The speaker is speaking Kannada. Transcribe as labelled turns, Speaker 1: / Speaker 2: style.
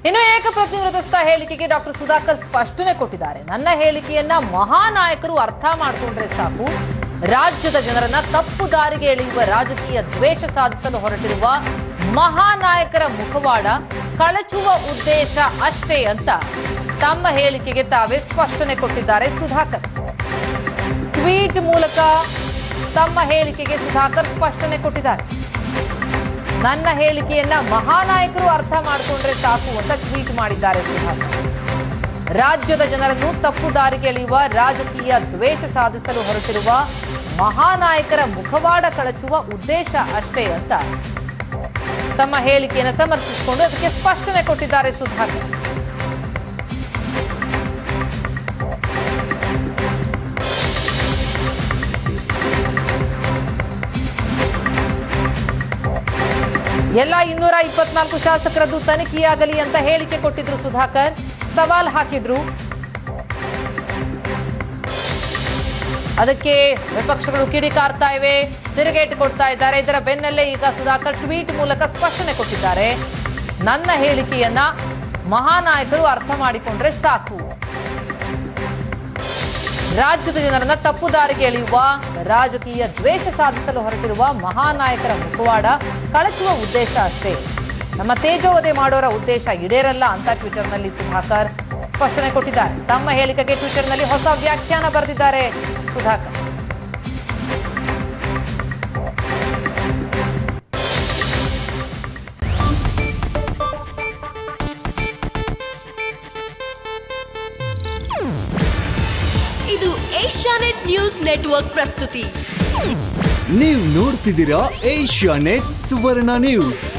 Speaker 1: ಇನ್ನು ಏಕಪ್ರತಿವ್ರತಸ್ಥ ಹೇಳಿಕೆಗೆ ಡಾಕ್ಟರ್ ಸುಧಾಕರ್ ಸ್ಪಷ್ಟನೆ ಕೊಟ್ಟಿದ್ದಾರೆ ನನ್ನ ಹೇಳಿಕೆಯನ್ನ ಮಹಾನಾಯಕರು ಅರ್ಥ ಮಾಡಿಕೊಂಡ್ರೆ ಸಾಕು ರಾಜ್ಯದ ಜನರನ್ನ ತಪ್ಪು ದಾರಿಗೆ ಎಳೆಯುವ ರಾಜಕೀಯ ದ್ವೇಷ ಸಾಧಿಸಲು ಹೊರಟಿರುವ ಮಹಾನಾಯಕರ ಮುಖವಾಡ ಕಳಚುವ ಉದ್ದೇಶ ಅಷ್ಟೇ ಅಂತ ತಮ್ಮ ಹೇಳಿಕೆಗೆ ತಾವೇ ಸ್ಪಷ್ಟನೆ ಕೊಟ್ಟಿದ್ದಾರೆ ಸುಧಾಕರ್ ಟ್ವೀಟ್ ಮೂಲಕ ತಮ್ಮ ಹೇಳಿಕೆಗೆ ಸುಧಾಕರ್ ಸ್ಪಷ್ಟನೆ ಕೊಟ್ಟಿದ್ದಾರೆ ನನ್ನ ಹೇಳಿಕೆಯನ್ನ ಮಹಾನಾಯಕರು ಅರ್ಥ ಮಾಡಿಕೊಂಡ್ರೆ ಸಾಕು ಅಂತ ಟ್ವೀಟ್ ಮಾಡಿದ್ದಾರೆ ಸುಧಾಕರ್ ರಾಜ್ಯದ ಜನರನ್ನು ತಪ್ಪು ದಾರಿಗೆ ಎಳೆಯುವ ರಾಜಕೀಯ ದ್ವೇಷ ಸಾಧಿಸಲು ಹೊರಟಿರುವ ಮಹಾನಾಯಕರ ಮುಖವಾಡ ಕಳಚುವ ಉದ್ದೇಶ ಅಷ್ಟೇ ಅಂತ ತಮ್ಮ ಹೇಳಿಕೆಯನ್ನು ಸಮರ್ಥಿಸಿಕೊಂಡು ಅದಕ್ಕೆ ಸ್ಪಷ್ಟನೆ ಕೊಟ್ಟಿದ್ದಾರೆ ಸುಧಾಕರ್ ಎಲ್ಲ ಇನ್ನೂರ ಇಪ್ಪತ್ನಾಲ್ಕು ಶಾಸಕರದ್ದು ತನಿಖೆಯಾಗಲಿ ಅಂತ ಹೇಳಿಕೆ ಕೊಟ್ಟಿದ್ರು ಸುಧಾಕರ್ ಸವಾಲ್ ಹಾಕಿದ್ರು ಅದಕ್ಕೆ ವಿಪಕ್ಷಗಳು ಕಿಡಿಕಾರ್ತಾ ಇವೆ ತಿರುಗೇಟು ಕೊಡ್ತಾ ಇದ್ದಾರೆ ಇದರ ಬೆನ್ನಲ್ಲೇ ಈಗ ಸುಧಾಕರ್ ಟ್ವೀಟ್ ಮೂಲಕ ಸ್ಪಷ್ಟನೆ ಕೊಟ್ಟಿದ್ದಾರೆ ನನ್ನ ಹೇಳಿಕೆಯನ್ನ ಮಹಾನಾಯಕರು ಅರ್ಥ ಮಾಡಿಕೊಂಡ್ರೆ ಸಾಕು ರಾಜ್ಯದ ಜನರನ್ನ ತಪ್ಪು ದಾರಿಗೆ ಎಳೆಯುವ ರಾಜಕೀಯ ದ್ವೇಷ ಸಾಧಿಸಲು ಹೊರಟಿರುವ ಮಹಾನಾಯಕರ ಮುಖವಾಡ ಕಳಚುವ ಉದ್ದೇಶ ಅಷ್ಟೇ ನಮ್ಮ ತೇಜೋವಧೆ ಮಾಡೋರ ಉದ್ದೇಶ ಈಡೇರಲ್ಲ ಅಂತ ಟ್ವಿಟರ್ನಲ್ಲಿ ಸುಧಾಕರ್ ಸ್ಪಷ್ಟನೆ ಕೊಟ್ಟಿದ್ದಾರೆ ತಮ್ಮ ಹೇಳಿಕೆಗೆ ಟ್ವಿಟರ್ನಲ್ಲಿ ಹೊಸ ವ್ಯಾಖ್ಯಾನ ಬರೆದಿದ್ದಾರೆ ಸುಧಾಕರ್
Speaker 2: ಇದು ಏಷ್ಯಾನೆಟ್ ನ್ಯೂಸ್ ನೆಟ್ವರ್ಕ್ ಪ್ರಸ್ತುತಿ
Speaker 3: ನೀವು ನೋಡ್ತಿದ್ದೀರಾ ಏಷ್ಯಾ ನೆಟ್ ಸುವರ್ಣ ನ್ಯೂಸ್